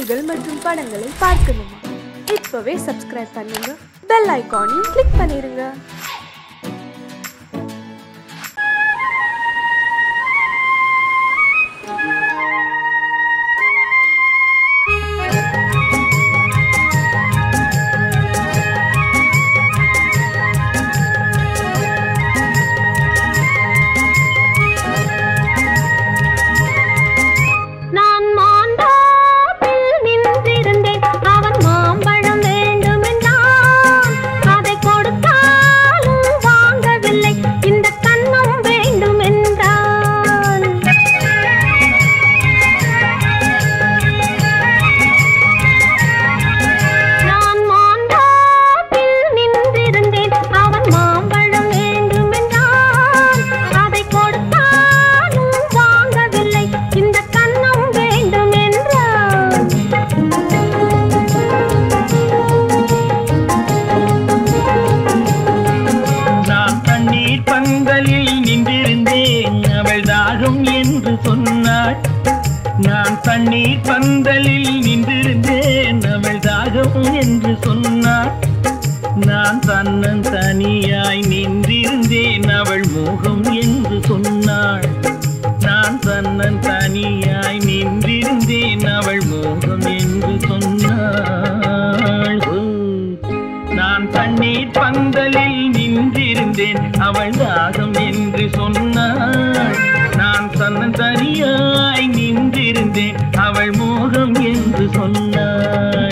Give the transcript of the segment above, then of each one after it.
நிகழ்ச்சிகள் மற்றும் படங்களை பார்க்கணுமா இப்பவே சப்ஸ்கிரைப் பண்ணுங்க பெல் ஐகானையும் கிளிக் பண்ணிருங்க நான் மாண்டாப்பில் நின்றிருந்தேன் அவன் மாம்பழம் வேண்டுமென்றான் அதை கொடுத்தாலும் வாங்கவில்லை இந்த கண்ணம் வேண்டுமென்றான் நான் மாண்டாப்பில் நின்றிருந்தேன் அவன் மாம்பழம் வேண்டுமென்றான் அதை கொடுத்தாலும் வாங்கவில்லை இந்த கண்ணம் வேண்டுமென்றான் நான் தண்ணீர் பந்தலில் நின்றிருந்தேன் அவள் தாகம் என்று சொன்னாள் நான் தண்ணீர் பந்தலில் நின்றிருந்தேன் அவள் தாகம் என்று சொன்னாள் நான் தன்னன் தனியாய் நின்றிருந்தேன் அவள் மோகம் என்று சொன்னாள் நான் தன்னன் தனியாய் நின்றிருந்தேன் அவள் மோகம் என்று சொன்னாள் ஓ. நான் தண்ணீர் பந்தலில் நின்றிருந்தேன் அவள் தாகம் என்று சொன்னாள் நான் தன்னன் தனியாய் நின்றிருந்தேன் அவள் மோகம் என்று சொன்னாள்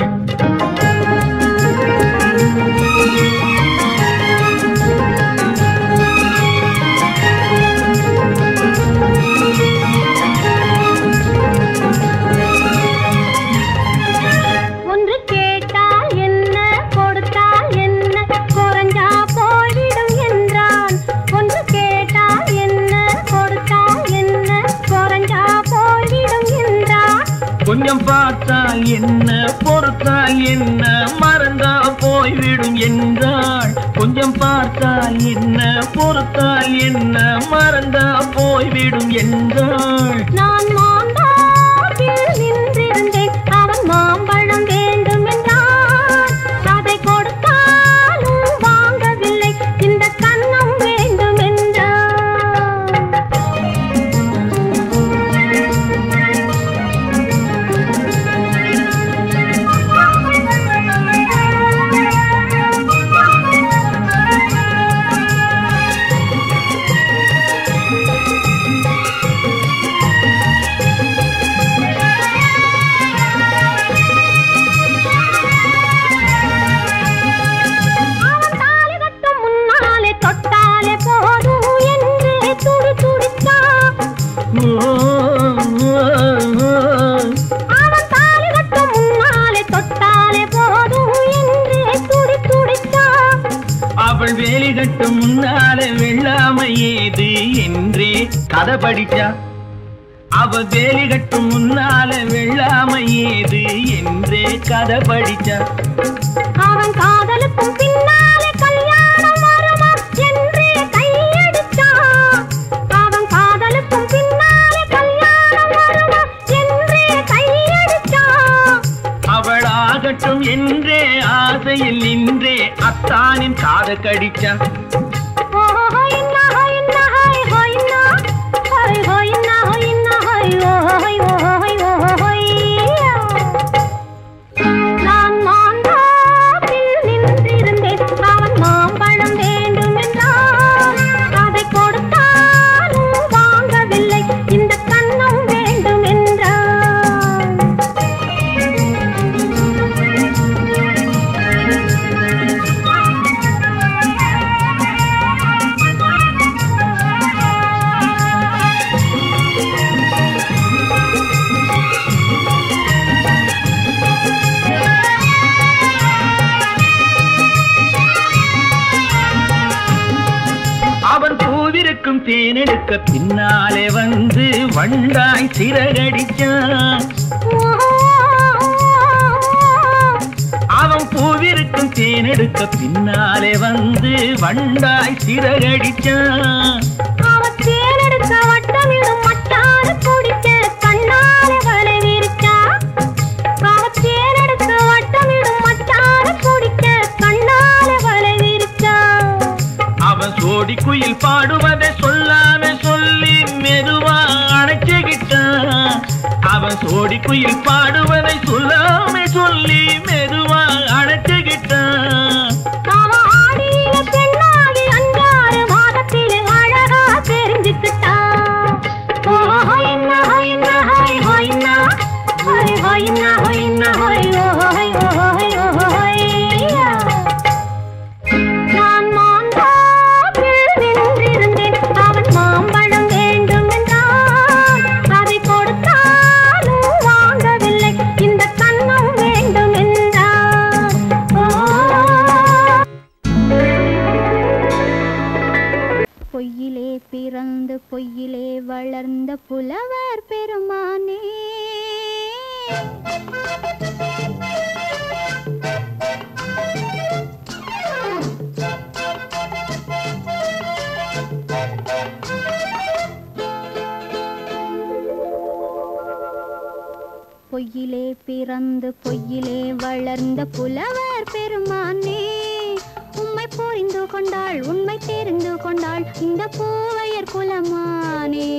ஒன்று கேட்டால் என்ன கொடுத்தால் என்ன குறைஞ்சா போய்விடும் என்றான் ஒன்று கேட்டால் என்ன கொடுத்தால் என்ன குறைஞ்சா போய்விடும் என்றான் கொஞ்சம் பார்த்தால் என்ன பொறுத்தால் என்ன மறந்தா போய்விடும் என்றாள் கொஞ்சம் பார்த்தால் என்ன பொறுத்தால் என்ன மறந்தா போய்விடும் என்றாள் நான் மாந்தாப்பில் நின்றிருந்தேன் அவன் மாம்பழம் வேண்டுமென்றான் அதை கொடுத்தாலும் வாங்கவில்லை இந்த கண்ணம் வேண்டுமென்றான் அவன் தாலி கட்டும் முன்னாலே தொட்டாலே போதும் என்று துடி துடித்தான் அவன் தாலி கட்டும் முன்னாலே தொட்டாலே போதும் என்று துடி துடித்தான் அவள் வேலி கட்டும் முன்னால வெள்ளாமை ஏது என்றே கதை படிச்சா அவ வேலி கட்டும் முன்னால வெள்ளாமை ஏது என்றே கதை படிச்சா அவன் காதலுக்கும் பின்னாலே கல்யாணம் வருமா என்றே கையடித்தான் அவன் காதலுக்கும் பின்னாலே கல்யாணம் வருமா என்றே கையடித்தான் அவள் ஆகட்டும் என்றே ஆசையில் நின்றே அத்தானின் காத கடிச்சா நான் மாந்தாப்பில் நின்றிருந்தேன் அவன் மாம்பழம் வேண்டுமென்றான் அதை கொடுத்தாலும் வாங்கவில்லை இந்த கண்ணம் வேண்டுமென்றான் அவன் பூவிருக்கும் தேனெடுக்க பின்னாலே வந்து வண்டாய் சிறகடிச்சான் அவன் பூவிருக்கும் தேனெடுக்க பின்னாலே வந்து வண்டாய் சிறகடிச்சான் அவன் தேனெடுக்க வட்டமிடும் மட்டான குடிக்க கண்ணாலே வலை விரிச்சா அவ குயில் பாடுவதை சொல்லாமே சொல்லி மெதுவா அணைச்சுக்கிட்டான் அவ ஆடியில பெண்ணாகி அஞ்சாறு மாதத்திலே அழகா தெரிஞ்சுக்கிட்டா ஓ ஹொய்னா ஹொய்னா ஹொய் ஹொய்னா ஹொய் ஹொய்னா ஹொய்னா ஹொய் ஓ ஹொய் ஓ ஹொய் ஓ ஹொய்யா நான் மாந்தாப்பில் நின்றிருந்தேன் அவன் மாம்பழம் வேண்டும் என்றான் அதை கொடுத்தாலும் வாங்கவில்லை இந்த கண்ணம் வேண்டும் என்றான் ஓ பொய்யிலே பிறந்து பொய்யிலே வளர்ந்த புலவர் பெருமானே பொய்யிலே பிறந்து பொய்யிலே வளர்ந்த புலவர் பெருமானே உம்மை புரிந்து கொண்டாள் உண்மை தெரிந்து கொண்டாள் இந்த பூவையர் குலமானே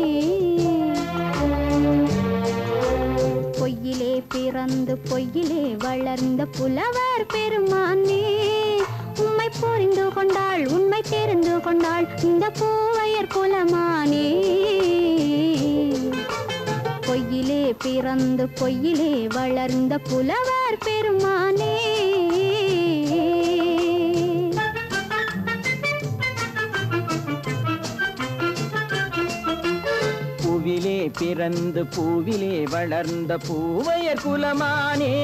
பொய்யிலே பிறந்து பொய்யிலே வளர்ந்த புலவர் பெருமானே உம்மை புரிந்து கொண்டாள் உண்மை தெரிந்து கொண்டாள் இந்த பூவையர் குலமானே பொய்யிலே பிறந்து பொய்யிலே வளர்ந்த புலவர் பெருமானே பூவிலே பிறந்து பூவிலே வளர்ந்த பூவையர் குலமானே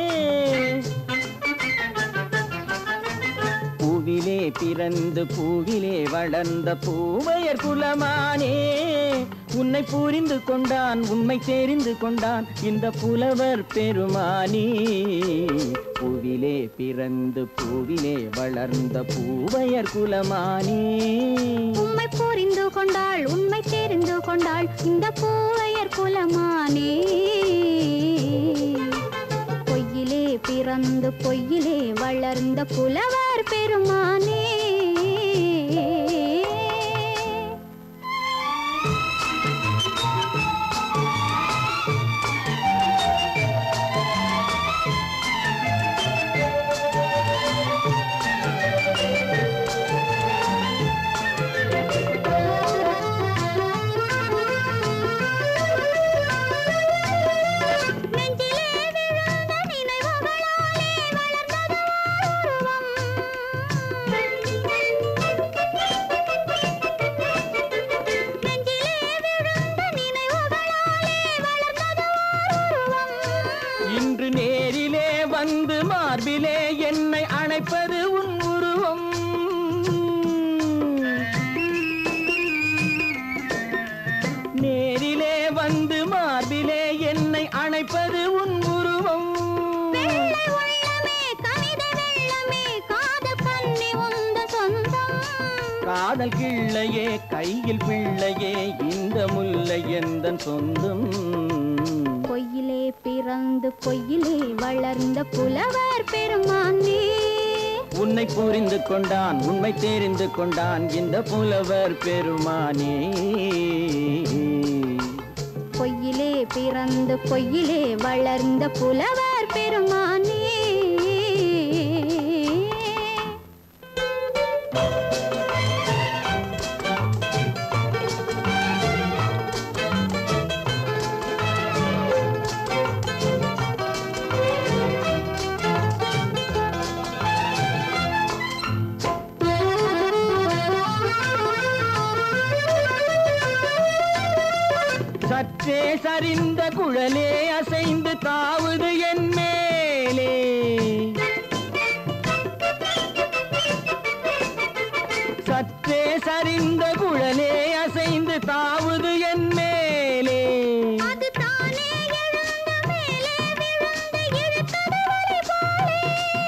பூவிலே பிறந்து பூவிலே வளர்ந்த பூவையர் குலமானே உன்னை புரிந்து கொண்டான் உண்மை தெரிந்து கொண்டான் இந்த புலவர் பெருமானே பூவிலே பிறந்து பூவிலே வளர்ந்த பூவையர் குலமானே உம்மை புரிந்து கொண்டாள் உண்மை தெரிந்து கொண்டாள் இந்த பூவையர் குலமானே பொய்யிலே பிறந்து பொய்யிலே வளர்ந்த புலவர் பெருமானே நெஞ்சிலே விழுந்த நினைவுகளாலே வளர்ந்தது உருவம். நெஞ்சிலே விழுந்த நினைவுகளாலே வளர்ந்தது உருவம். இன்று நேரிலே வந்து மார்பிலே என்னை அணைப்பது உன் உருவம் நேரிலே வந்து மார்பிலே என்னை அணைப்பது உன் உருவம் வெள்ளை உள்ளமே, கனித வெள்ளமே, காதல் கன்னி உந்த சொந்தம் காதல் கிள்ளையே கையில் பிள்ளையே இந்த முல்லை எந்தன் சொந்தம் பொய்யிலே பிறந்து பொய்யிலே வளர்ந்த புலவர் பெருமானே உன்னை புரிந்து கொண்டான் உண்மை தெரிந்து கொண்டான் இந்த புலவர் பெருமானே பொய்யிலே பிறந்து பொய்யிலே வளர்ந்த புலவர் பெருமானே சற்றே சரிந்த குழலே அசைந்து தாவுது என் மேலே சற்றே சரிந்த குழலே அசைந்து தாவுது என் மேலே அது தானே எழுந்த மேலே விழுந்து இழுத்தது வலி போலே.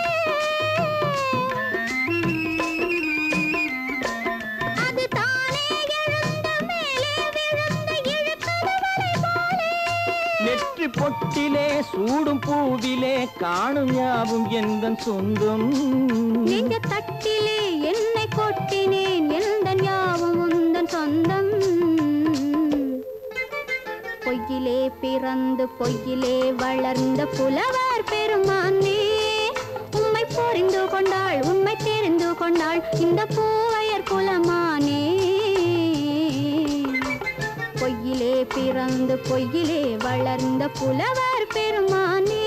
அது தானே எழுந்த மேலே விழுந்து இழுத்தது வலி போலே. நெற்றி பொட்டிலே சூடும் பூவிலே காணும் யாவும் எந்தன் சொந்தம் நெஞ்ச தட்டிலே என்னை கொட்டினேன் எந்த ஞாபகம் உந்தன் சொந்தம் பொய்யிலே பொய்யிலே பிறந்து பொய்யிலே வளர்ந்த புலவர் பெருமானே உம்மை புரிந்து கொண்டாள் உண்மை தெரிந்து கொண்டாள் இந்த பூவையர் குலமானே பொய்யிலே பிறந்து பொய்யிலே வளர்ந்த புலவர் பெருமானே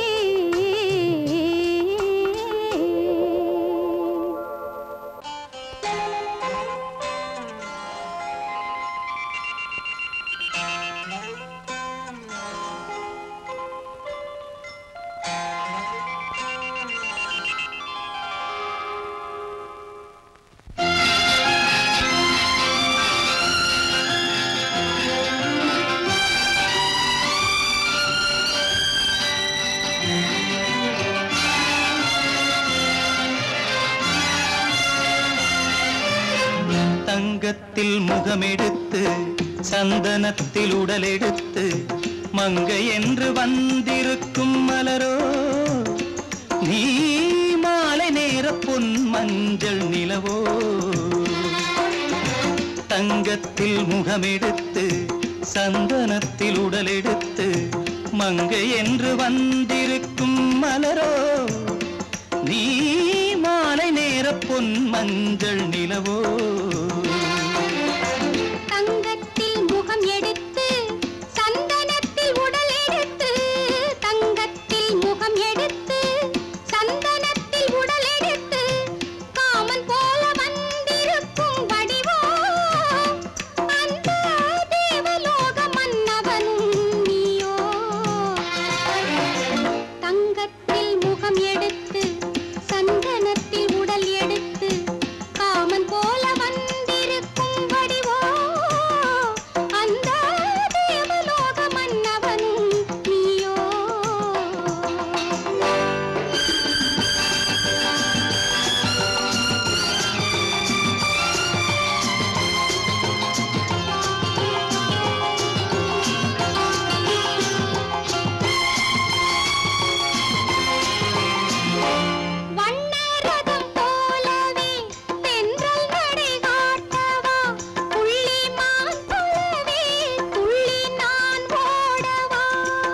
தங்கத்தில் முகமெடுத்து சந்தனத்தில் உடலெடுத்து மங்கை என்று வந்திருக்கும் மலரோ நீ மாலை நேர பொன் மஞ்சள் நிலவோ தங்கத்தில் முகமெடுத்து சந்தனத்தில் உடலெடுத்து மங்கை என்று வந்திருக்கும் மலரோ நீ மாலை நேர பொன் மஞ்சள் நிலவோ தங்கத்தில் முகம் எடுத்து சந்தனத்தில் உடல் எடுத்து தங்கத்தில் முகம் எடுத்து சந்தனத்தில் உடல் எடுத்து காமன் போல வந்திருக்கும் வடிவோ அந்த தேவலோக மன்னவனும் நீயோ தங்கத்தில் முகம் எடுத்து சந்தனத்தில் உடல் எடுத்து காமன் போல வந்திருக்கும் வடிவோ அந்த தேவலோக மன்னவனும் நீயோ வண்ணரதம் போலவே தென்றல் நடை காட்டவா புள்ளிமான் போலவே துள்ளி நான் ஓடவா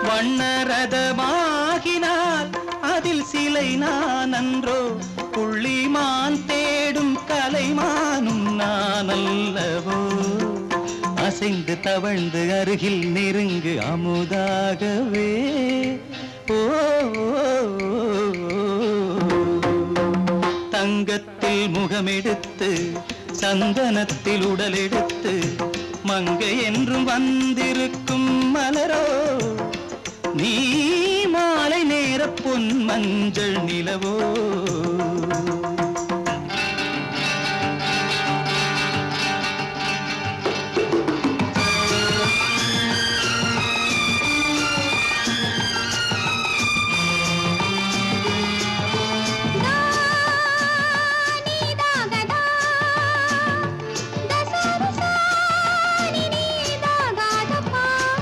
வண்ணரதமாகினால் அதில் சிலை நான் அன்றோ புள்ளிமான் தேடும் கலைமானும் நான் அல்லவோ அசைந்து தவழ்ந்து அருகில் நெருங்கு அமுதாகவே ஓ தங்கத்தில் முகமெடுத்து சந்தனத்தில் உடலெடுத்து மங்கை என்றும் வந்திருக்கும் மலரோ நீ மாலை நேர பொன் மஞ்சள் நிலவோ நீதாகதா தசரசா நீதாகதப்பா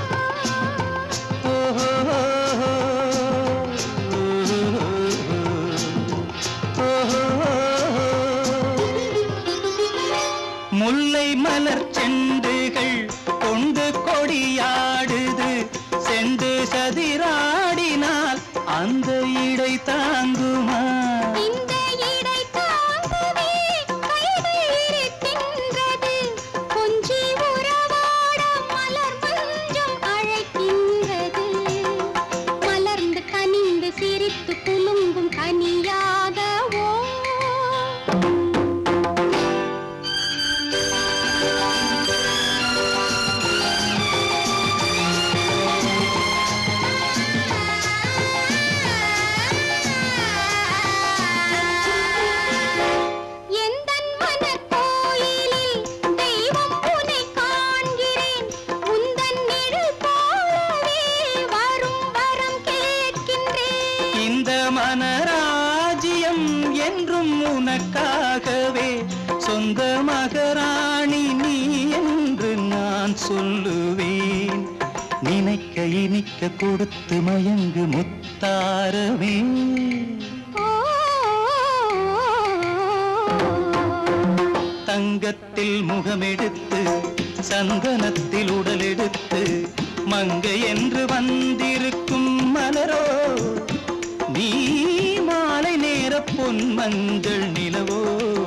முல்லை மலர் செண்டுகள் கொண்டு கொடியாடுது செண்டு சதிராடினால் அந்த இடை தாங்குமா இந்த இடை தாங்கவே கைகள் இருக்கின்றது கொஞ்சி உறவாட மலர் மஞ்சம் அழைக்கின்றது மலர்ந்து கனிந்து சிரித்து குலுங்கும் கனியாகவோ எந்தன் மனக்கோயிலில் தெய்வம் உன்னை காண்கிறேன் உந்தன் நிழல் போலவே வரும் வரம் கேட்கின்றேன் இந்த மனராஜ்யம் என்றும் உனக்காகவே சொந்த மகராணி நீ என்று நான் சொல்லுவேன் நினைக்க இனிக்க கொடுத்து மயங்கு முத்தாரவே ஓ தங்கத்தில் முகமெடுத்து சந்தனத்தில் உடலெடுத்து மங்கை என்று வந்திருக்கும் மலரோ நீ மாலை நேர பொன் மஞ்சள் நிலவோ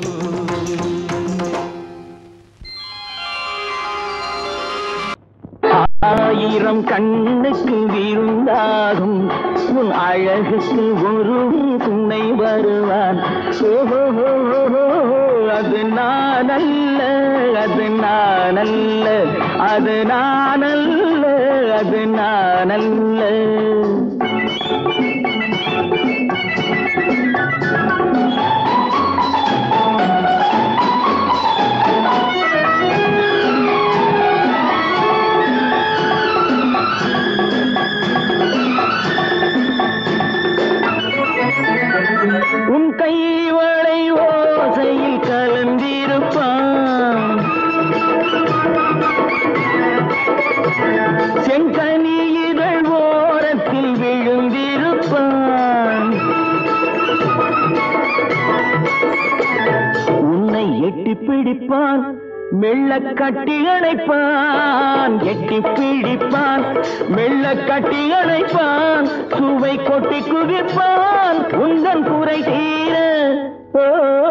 ஆயிரம் கண்ணுக்கு விருந்தாகும் உன் அழகுக்கு ஒரு துணை வருவான் ஓஹோ அது நான் அல்ல அது நான் அல்ல அது நான் அல்ல அது நான் அல்ல உன் கைவளை ஓசையில் கலந்திருப்பான் செங்கனி இதழ் ஓரத்தில் விழுந்திருப்பான் உன்னை எட்டி பிடிப்பான் மெல்ல கட்டி அணைப்பான் எட்டி பிடிப்பான் மெல்ல கட்டி அணைப்பான் சுவை கொட்டி குவிப்பான் உந்தன் குறை தீர ஓ,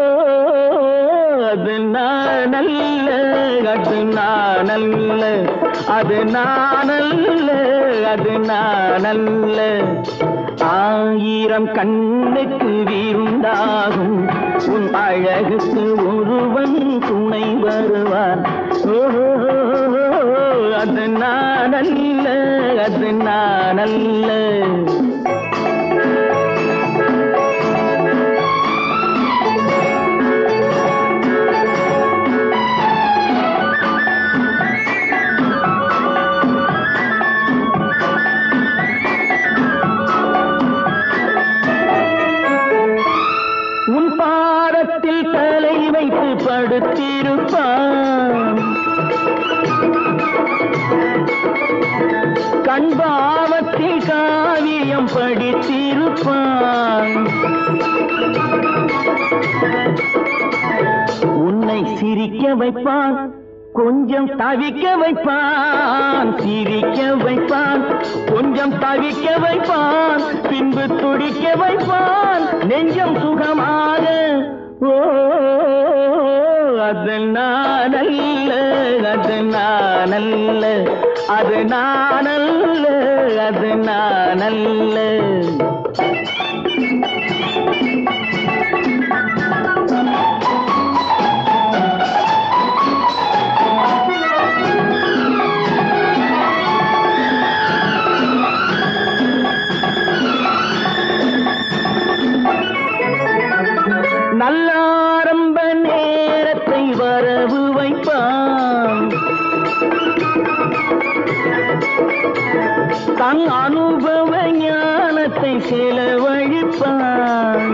அது நான் அல்ல அது நான் அல்ல அது நான் அல்ல அது நான் அல்ல ஆயிரம் கண்ணுக்கு விருந்தாகும் உன் அழகுக்கு ஒருவன் துணை வருவான் ஓஹோ, அது நான் அல்ல அது நான் அல்ல உன் பாதத்தில் தலை வைத்து படுத்திருப்பான் கண்பாவத்தில் காவியம் படித்திருப்பான் உன்னை சிரிக்க வைப்பான் கொஞ்சம் தவிக்க வைப்பான் சிரிக்க வைப்பான் கொஞ்சம் தவிக்க வைப்பான் பின்பு துடிக்க வைப்பான் நெஞ்சம் சுகமாக ஓ அது நான் அல்ல அது நான் அல்ல அது நான் அல்ல அது நான் அல்ல நல்ல ஆரம்ப நேரத்தை வரவு வைப்பான் தன் அனுபவ ஞானத்தை செலவழிப்பான்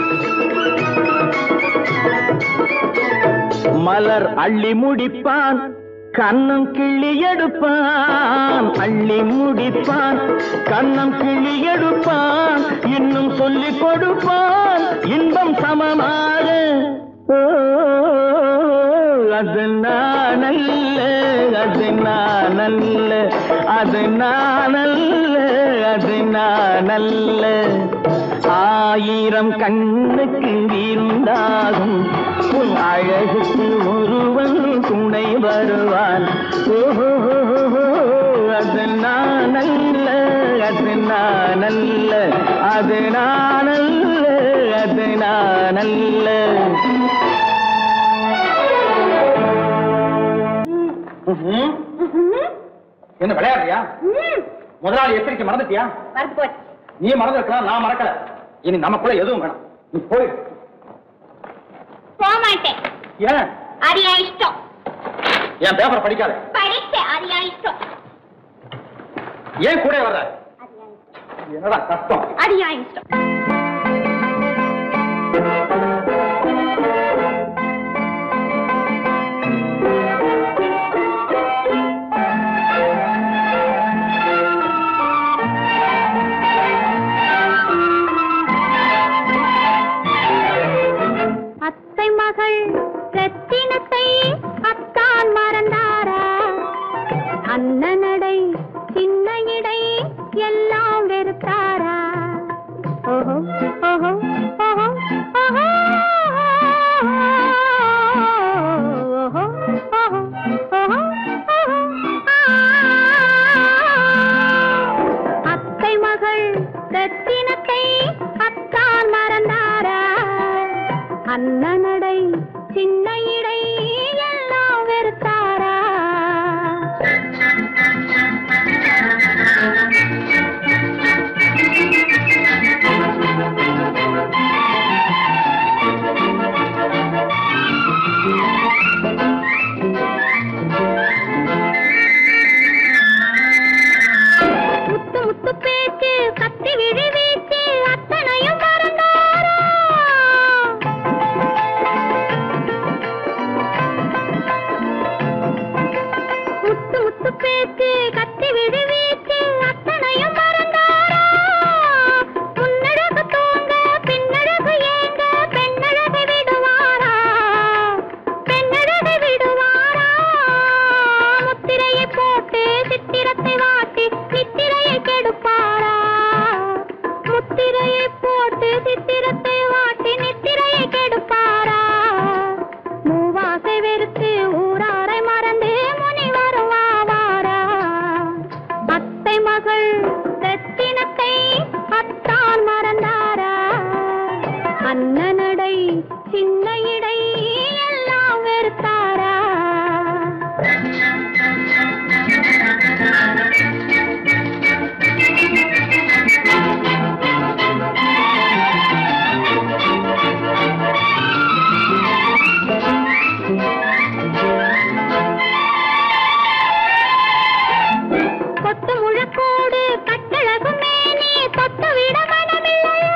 மலர் அள்ளி முடிப்பான் கண்ணம் கிள்ளி எடுப்பான் அள்ளி முடிப்பான் கண்ணம் கிள்ளி எடுப்பான் இன்னும் சொல்லிக் கொடுப்பான் இன்பம் சமமாக ஓ, அது நான் அல்ல அது நான் அல்ல அது நான் அல்ல அது நான் அல்ல ஆயிரம் கண்ணுக்கு விருந்தாகும் உன் அழகுக்கு ஒருவன் துணை வருவான் ஓஹோ அது நான் அல்ல அது நான் அல்ல அது நான் அல்ல அது நான் அல்ல என்ன விளையாடுறியா முதலாளி எச்சரிக்கை மறந்துட்டியா மறந்து போச்சு நீ மறந்து இருக்கலாம் நான் மறக்கல இனி நமக்குள்ள எதுவும் வேணாம் நீ போய் போக மாட்டேன் ஏன் அது என் இஷ்டம் என் பேப்பர் படிக்காத படிச்சேன் அது என் இஷ்டம் ஏன் கூட வர்ற என்னடா கஷ்டம் அது என் இஷ்டம் அத்தை மகள் ரத்தினத்தை அத்தான் மறந்தாரா அண்ணனடை சின்ன அண்ணனடை சின்ன இடை எல்லாம் வெறுத்தாரா முத்து முத்து பேச்சு கத்தி விழி வீச்சு அத்தனையும் மறந்தாரா முத்து முத்து பேச்சு கத்தி விழி வீச்சு அத்தனையும் மறந்தாரா முன்னழகு தூங்க பின்னழகு ஏங்க பெண்ணழகை விடுவாரா பெண்ணழகை விடுவாரா முத்திரையை போட்டு சித்திரத்தை வாட்டி நித்திரையை கெடுப்பாரா முத்திரையை போட்டு சித்திரத்தை வாட்டி நித்திரையை கெடுப்பாரா மூவாசை வெறுத்து ஊராரை மறந்து முனி வருவாரா அத்தை மகள் ரத்தினத்தை அத்தான் மறந்தாரா அண்ணனடை சின்ன இடை எல்லாம் வெறுத்தாரா கொத்து முழக்கோடு கட்டழகு மேனி தொட்டு விட மனமில்லையோ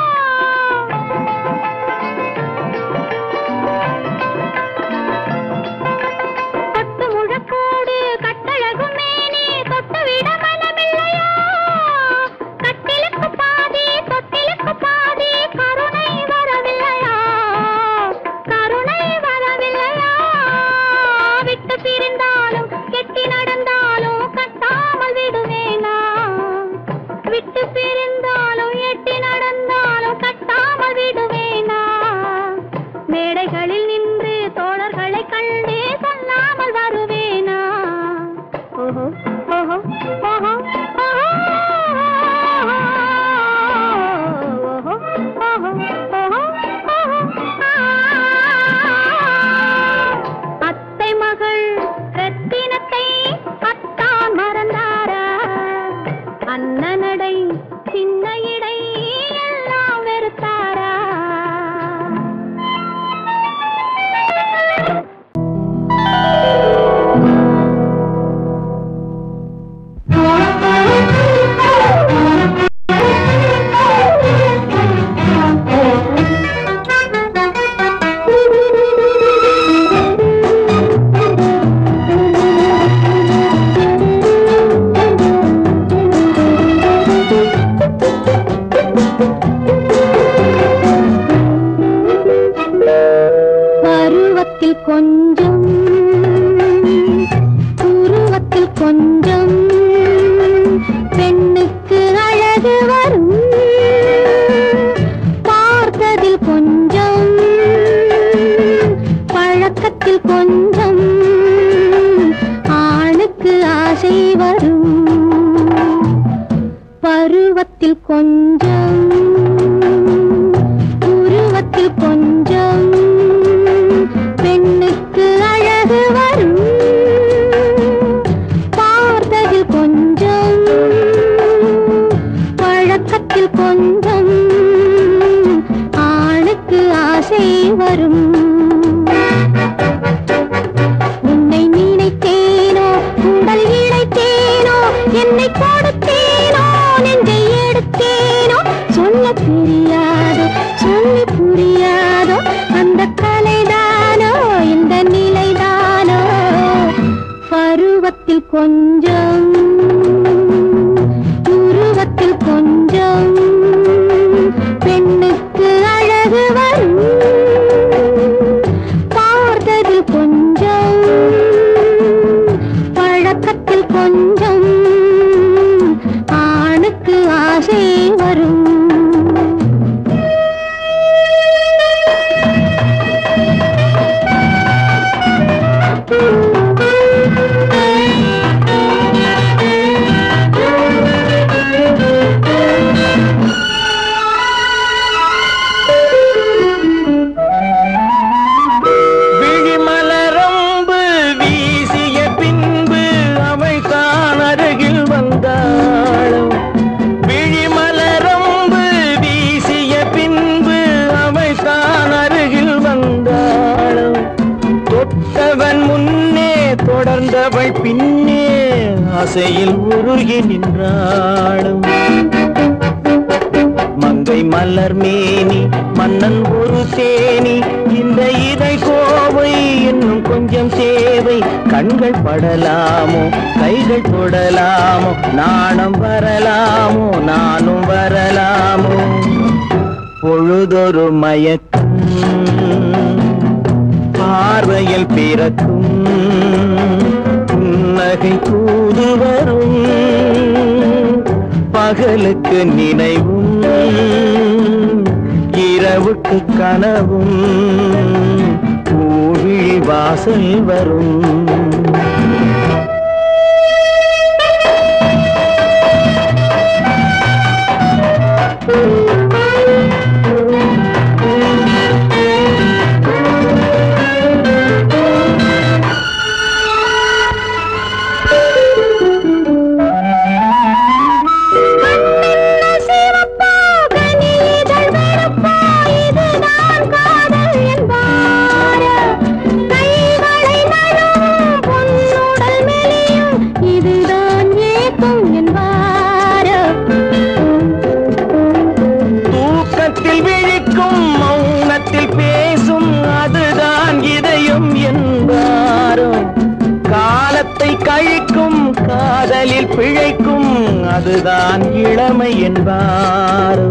கொத்து முழக்கோடு கட்டழகு மேனி தொட்டு விட மனமில்லையோ கட்டிலுக்கு பாதி தொட்டிலுக்கு பாதி கருணை வரவில்லையா கருணை வரவில்லையா விட்டு பிரிந்தாலும் கெட்டி நடந்தாலும் கட்டாமல் விடுவேனா விட்டு பிரிந்தாலும் எட்டி நடந்தாலும் கட்டாமல் விடுவேனா மேடைகளில் நின்று தோழர்களை கண்டு சொல்லாமல் வருவேனா ஓஹோ ஓஹோ ஓஹோ ஓஹோ ஓஹோ ஓஹோ ஓஹோ அத்தை மகள் ரத்தினத்தை அத்தான் மறந்தாரா அண்ணனடை சின்ன இடை எல்லாம் வெறுத்தாரா பருவத்தில் கொஞ்சம் உருவத்தில் கொஞ்சம் பெண்ணுக்கு அழகு வரும் பார்த்ததில் கொஞ்சம் பழக்கத்தில் கொஞ்சம் ஆணுக்கு ஆசை வரும் பருவத்தில் கொஞ்சம் உருவத்தில் கொஞ்சம் பெண்ணுக்கு அழகு வரும் பார்த்ததில் கொஞ்சம் பழக்கத்தில் கொஞ்சம் ஆணுக்கு ஆசை வரும் உன்னை நினைத்தேனோ உடல் இழைத்தேனோ என்னை கொடுத்தேனோ நெஞ்சை எடுத்தேனோ சொல்ல ஆசையில் உருகி நின்றாளும் மங்கை மலர் மேனி மன்னன் ஒரு தேனி இந்த இதை கோவை இன்னும் கொஞ்சம் தேவை கண்கள் படலாமோ கைகள் தொடலாமோ நாணம் வரலாமோ நானும் வரலாமோ பொழுதொரு மயக்கம் பார்வையில் பிறக்கும் புன்னகை தூது வரும் பகலுக்கு நினைவும் இரவுக்கு கனவும் பூவிழி வாசல் வரும் தூக்கத்தில் விழிக்கும் மௌனத்தில் பேசும் அதுதான் இதயம் என்பாரோ காலத்தை கழிக்கும் காதலில் பிழைக்கும் அதுதான் இளமை என்பாரோ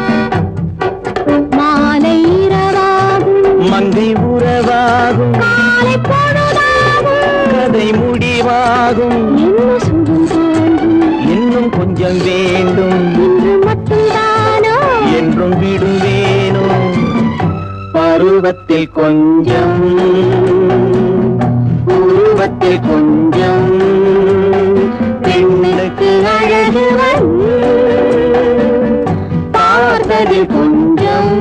மாலை இரவாகும் மங்கை உறவாகும் காலை பொழுதாகும் கதை முடிவாகும் என்ன சுகம் தோன்றும் இன்னும் கொஞ்சம் வேண்டும் இன்று மட்டும்தானோ என்றும் விடுவேனோ பருவத்தில் கொஞ்சம் உருவத்தில் கொஞ்சம் பெண்ணுக்கு அழகு வரும் பார்த்ததில் கொஞ்சம்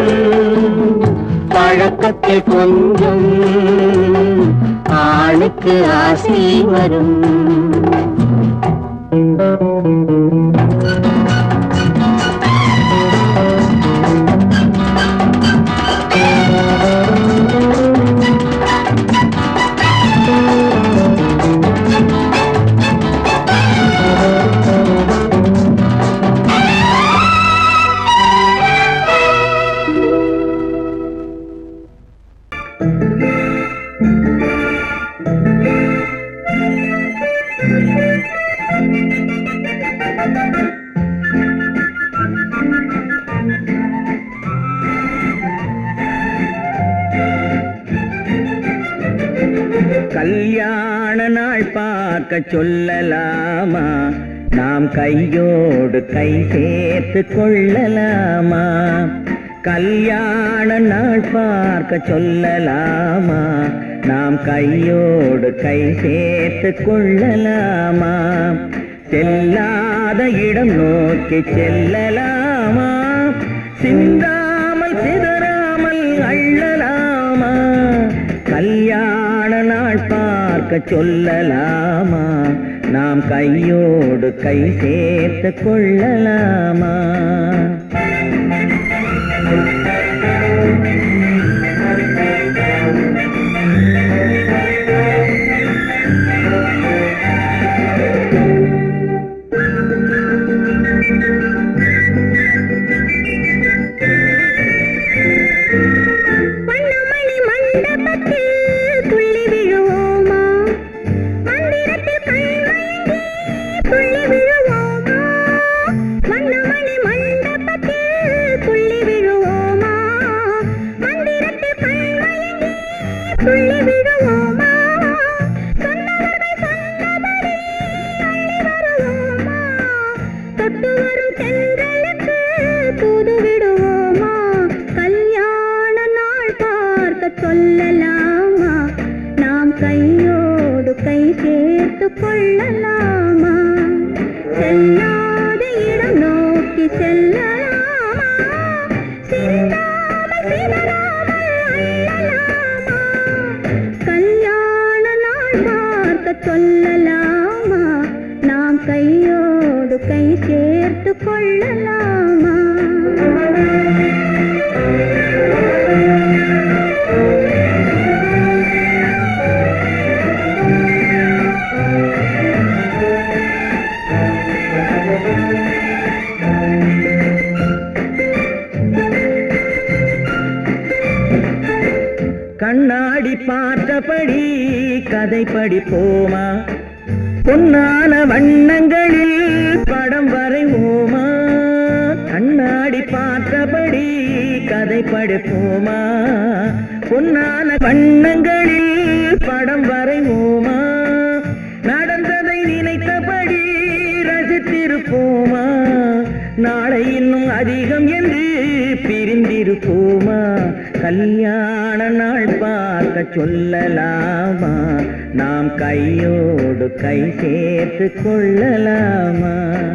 பழக்கத்தில் கொஞ்சம் ஆணுக்கு ஆசை வரும் கல்யாண நாள் பார்க்க சொல்லலாமா நாம் கையோடு கை சேர்த்து கொள்ளலாமா கல்யாண நாள் பார்க்க சொல்லலாமா நாம் கையோடு கை சேர்த்து கொள்ளலாமா செல்லாத இடம் நோக்கி செல்லலாமா சிந்தாமல் சிதறாமல் அள்ளலாமா கல்யாண நாள் பார்க்க சொல்லலாமா நாம் கையோடு கை சேர்த்து கொள்ளலாமா வண்ணமணி மண்டபத்தில் துள்ளி விழுவோமா மந்திரத்தில் கண்மயங்கி துள்ளி விழுவோமா வண்ணமணி மண்டபத்தில் பார்த்தபடி கதை படிப்போமா பொன்னான வண்ணங்களில் படம் வரைவோமா கண்ணாடி பார்த்தபடி கதை படிப்போமா பொன்னான வண்ணங்களில் படம் வரைவோமா நடந்ததை நினைத்தபடி ரசித்திருப்போமா நாளை இன்னும் அதிகம் என்று பிரிந்திருப்போமா கல்யாண நாள் பார்க்க சொல்லலாமா நாம் கையோடு கை சேர்த்து கொள்ளலாமா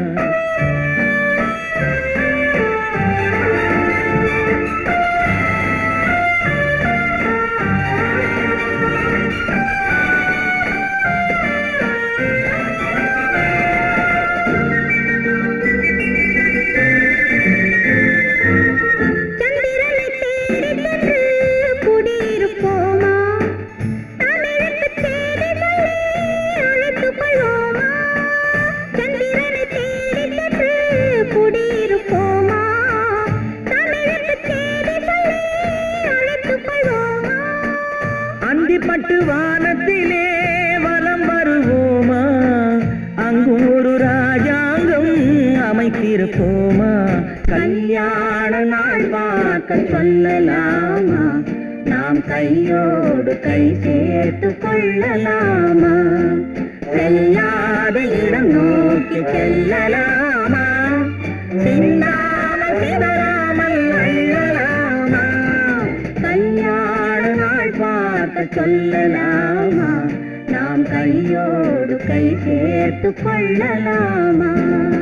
சந்திரனை தேடி சென்று குடியிருப்போமா தமிழுக்கு தேடி சொல்லி அழைத்துக் கொள்வோமா சந்திரனை தேடி சென்று குடியிருப்போமா தமிழுக்கு தேடி சொல்லி அழைத்துக் கொள்வோமா அந்திப்பட்டு வானத்திலே வலம் வருவோமா அங்கும் ஒரு ராஜாங்கம் அமைத்திருப்போமா கல்யாண நாள் பார்க்க சொல்லலாமா நாம் கையோடு கை சேர்த்து கொள்ளலாமா செல்லாத இடம் நோக்கி செல்லலாமா சிந்தாமல் சிதறாமல் அள்ளலாமா கல்யாண நாள் பார்க்க சொல்லலாமா நாம் கையோடு கை சேர்த்து கொள்ளலாமா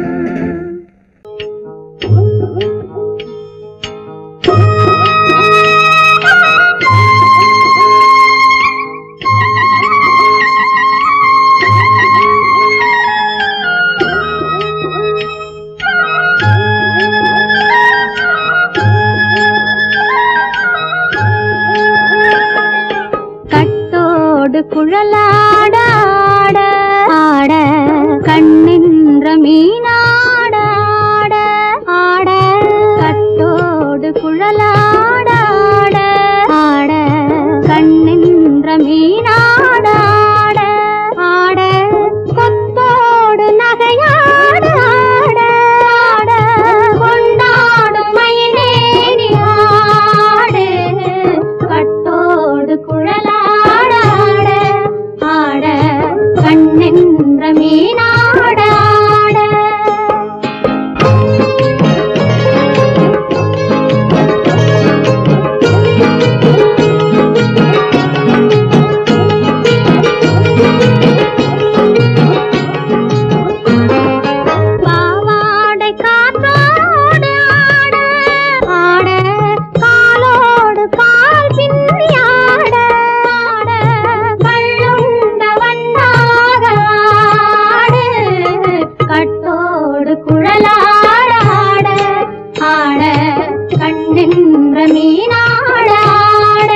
கட்டோடு குழலாட ஆட ஆட கண்ணின்ற மீனாட ஆட ஆட கட்டோடு குழலாட ஆட ஆட கண்ணின்ற மீனாட ஆட ஆட கொத்தோடு நகையாட ஆட ஆட கொண்டாடும் மயிலேறி ஆடு கட்டோடு குழலாட ஆட ஆட கண்ணென்ற மீனாட ஆட பாவாடை காற்றோடு ஆட ஆட காலோடு கால் பின்னி ஆட ஆட கள்ளுண்ட வண்ணாக ஆடு கட்டோடு குழலாட ஆட ஆட கண்ணின்ற மீனாட ஆட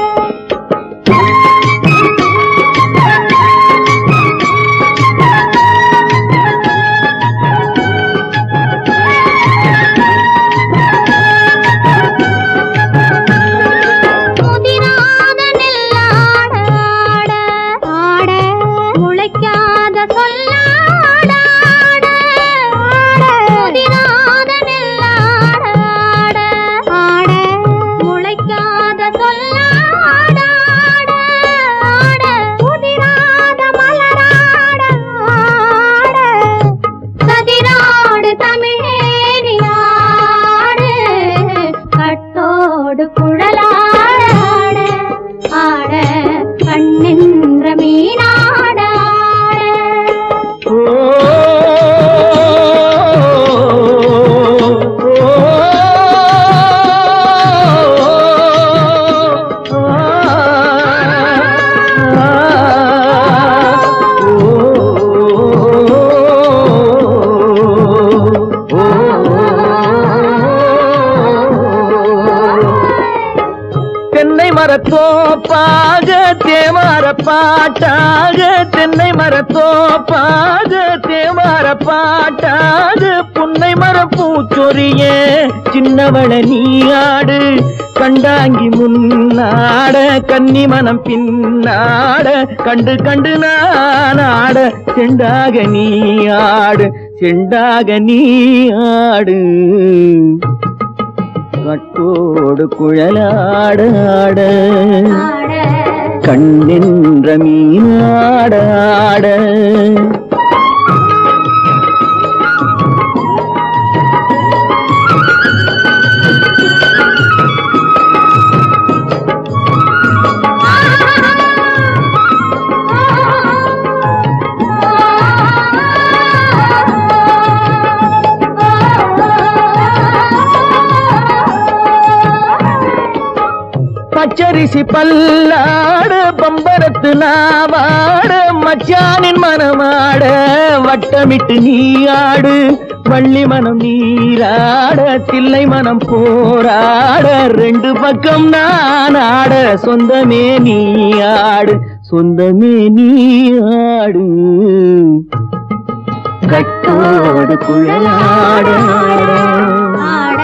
முதிராத நெல்லாட ஆட ஆட முளைக்காத சொல்லாட ஆட ஆட முதிராத நெல்லாட ஆட ஆட முளைக்காத சொல்லாட ஆட ஆட முதிராத மலராட ஆட கதிராடு தமிழேறி ஆடு கட்டோடு குழலாட ஆட ஆட கண்ணின்ற மீனாட ஆட தென்னை மரத்தோப்பாக தேமார பாட்டாக தென்னை மரத்தோப்பாக தேமார பாட்டாக புன்னை மர பூச்சொரிய சின்னவள நீ ஆடு கண் கண்டாங்கி முன்னாட கன்னி மனம் பின்னாட கண்டு கண்டு நான் ஆட செண்டாக நீ ஆடு செண்டாக நீ ஆடு கட்டோடு குழலாட ஆட கண்ணென்ற மீனாட ஆட பச்சரிசி பல்லாடு பம்பரத்து நாவாடு மச்சானின் மனமாட வட்டமிட்டு நீயாடு வள்ளி மனம் நீராட தில்லை மனம் போராட ரெண்டு பக்கம் நான் ஆட சொந்தமே நீயாடு சொந்தமே நீயாடு கட்டோடு குழலாட